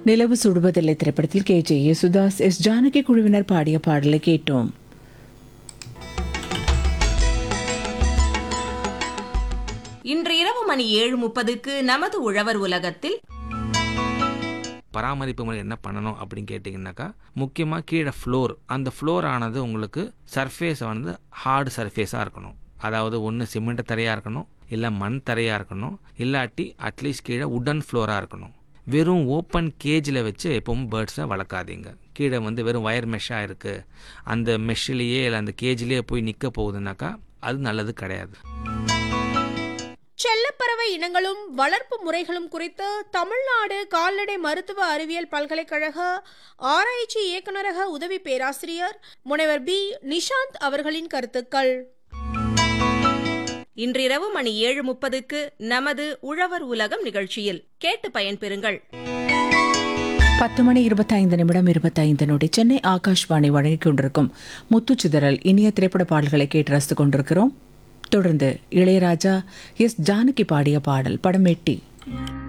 நிலவு சுடுவதில்லை திரைப்படத்தில் K J Yesudas S Janaki குழுவினர் பாடிய பாடலை கேட்டோம் இன்று இரவு மணி ஏழு முப்பதுக்கு நமது உழவர் உலகத்தில் பராமரிப்பு முறை என்ன பண்ணணும் அப்படின்னு கேட்டிங்கனாக்கா முக்கியமாக கீழே ஃப்ளோர் அந்த ஃப்ளோர் ஆனது உங்களுக்கு சர்ஃபேஸ் வந்து ஹார்டு சர்ஃபேஸாக இருக்கணும் அதாவது ஒன்று சிமெண்ட் தரையாக இருக்கணும் இல்லை மண் தரையாக இருக்கணும் இல்லாட்டி அட்லீஸ்ட் கீழே உடன் ஃப்ளோராக இருக்கணும் வெறும் ஓப்பன் கேஜில் வச்சு எப்பவும் பேர்ட்ஸை வளர்க்காதீங்க கீழே வந்து வெறும் வயர் மெஷ்ஷாக இருக்குது அந்த மெஷ்ஷிலேயே இல்லை அந்த கேஜிலேயே போய் நிற்க போகுதுனாக்கா அது நல்லது கிடையாது செல்லப்பறவை இனங்களும் வளர்ப்பு முறைகளும் குறித்து தமிழ்நாடு கால்நடை மருத்துவ அறிவியல் பல்கலைக்கழக ஆராய்ச்சி இயக்குநரக உதவி பேராசிரியர் முனைவர் பி நிஷாந்த் அவர்களின் கருத்துக்கள் இன்றிரவு மணி ஏழு முப்பதுக்கு நமது உழவர் உலகம் நிகழ்ச்சியில் கேட்டு பயன்பெறுங்கள் பத்து மணி இருபத்தைந்து நிமிடம் இருபத்தைந்து நொடி சென்னை ஆகாஷ்வாணி வழங்கிக் கொண்டிருக்கும் முத்துச்சிதறல் இனிய திரைப்பட பாடல்களை கேட்டு ரசித்துக் கொண்டிருக்கிறோம் தொடர்ந்து இளையராஜா எஸ் ஜானகி பாடிய பாடல் படம் எட்டி